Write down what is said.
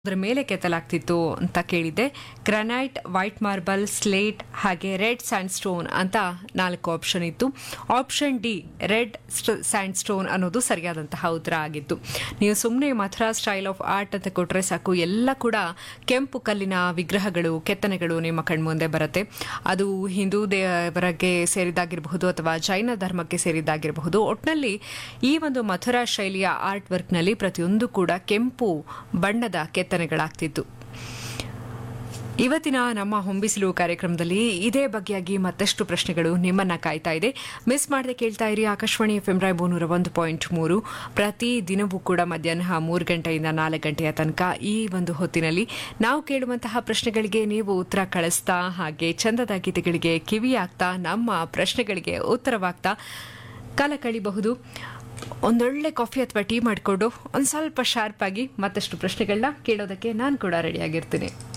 ಅದರ ಮೇಲೆ ಕೆತ್ತಲಾಗ್ತಿತ್ತು ಅಂತ ಕೇಳಿದ್ದೆ ಗ್ರನೈಟ್ ವೈಟ್ ಮಾರ್ಬಲ್ ಸ್ಲೇಟ್ ಹಾಗೆ ರೆಡ್ ಸ್ಯಾಂಡ್ ಸ್ಟೋನ್ ಅಂತ ನಾಲ್ಕು ಆಪ್ಷನ್ ಇತ್ತು option D red sandstone ಅನ್ನೋದು ಸರಿಯಾದಂತಹ ಉತ್ತರ ಆಗಿತ್ತು ನೀವು ಸುಮ್ಮನೆ ಮಥುರಾ ಸ್ಟೈಲ್ ಆಫ್ ಆರ್ಟ್ ಅಂತ ಕೊಟ್ರೆ ಸಾಕು ಎಲ್ಲ ಕೂಡ ಕೆಂಪು ಕಲ್ಲಿನ ವಿಗ್ರಹಗಳು ಕೆತ್ತನೆಗಳು ನಿಮ್ಮ ಕಣ್ಮುಂದೆ ಬರುತ್ತೆ ಅದು ಹಿಂದೂ ದೇವರಿಗೆ ಸೇರಿದಾಗಿರಬಹುದು ಅಥವಾ ಜೈನ ಧರ್ಮಕ್ಕೆ ಸೇರಿದ್ದಾಗಿರಬಹುದು ಒಟ್ನಲ್ಲಿ ಈ ಒಂದು ಮಥುರಾ ಶೈಲಿಯ ಆರ್ಟ್ ವರ್ಕ್ನಲ್ಲಿ ಪ್ರತಿಯೊಂದು ಕೂಡ ಕೆಂಪು ಬಣ್ಣದ ಕೆತ್ತನೆಗಳಾಗ್ತಿತ್ತು ಇವತ್ತಿನ ನಮ್ಮ ಹೊಂಬಿಸಿಲು ಕಾರ್ಯಕ್ರಮದಲ್ಲಿ ಇದೇ ಬಗೆಯಾಗಿ ಮತ್ತಷ್ಟು ಪ್ರಶ್ನೆಗಳು ನಿಮ್ಮನ್ನ ಕಾಯ್ತಾ ಇದೆ ಮಿಸ್ ಮಾಡದೆ ಕೇಳ್ತಾ ಇರಿ ಆಕಾಶವಾಣಿ ಎಫ್ ಎಂ ರಾಯ್ಬೋ ನೂರ ಒಂದು ಪಾಯಿಂಟ್ ಮೂರು ಪ್ರತಿ ದಿನವೂ ಕೂಡ ಮಧ್ಯಾಹ್ನ ಮೂರು ಗಂಟೆಯಿಂದ ನಾಲ್ಕು ಗಂಟೆಯ ತನಕ ಈ ಒಂದು ಹೊತ್ತಿನಲ್ಲಿ ನಾವು ಕೇಳುವಂತಹ ಪ್ರಶ್ನೆಗಳಿಗೆ ನೀವು ಉತ್ತರ ಕಳಿಸ್ತಾ ಹಾಗೆ ಚಂದದ ಗೀತೆಗಳಿಗೆ ಕಿವಿಯಾಗ್ತಾ ನಮ್ಮ ಪ್ರಶ್ನೆಗಳಿಗೆ ಉತ್ತರವಾಗ್ತಾ ಕಾಲ ಕಳಿಬಹುದು ಒಂದೊಳ್ಳೆ ಕಾಫಿ ಅಥವಾ ಟೀ ಮಾಡಿಕೊಂಡು ಒಂದು ಸ್ವಲ್ಪ ಶಾರ್ಪ್ ಆಗಿ ಮತ್ತಷ್ಟು ಪ್ರಶ್ನೆಗಳನ್ನ ಕೇಳೋದಕ್ಕೆ ನಾನು ಕೂಡ ರೆಡಿಯಾಗಿರ್ತೀನಿ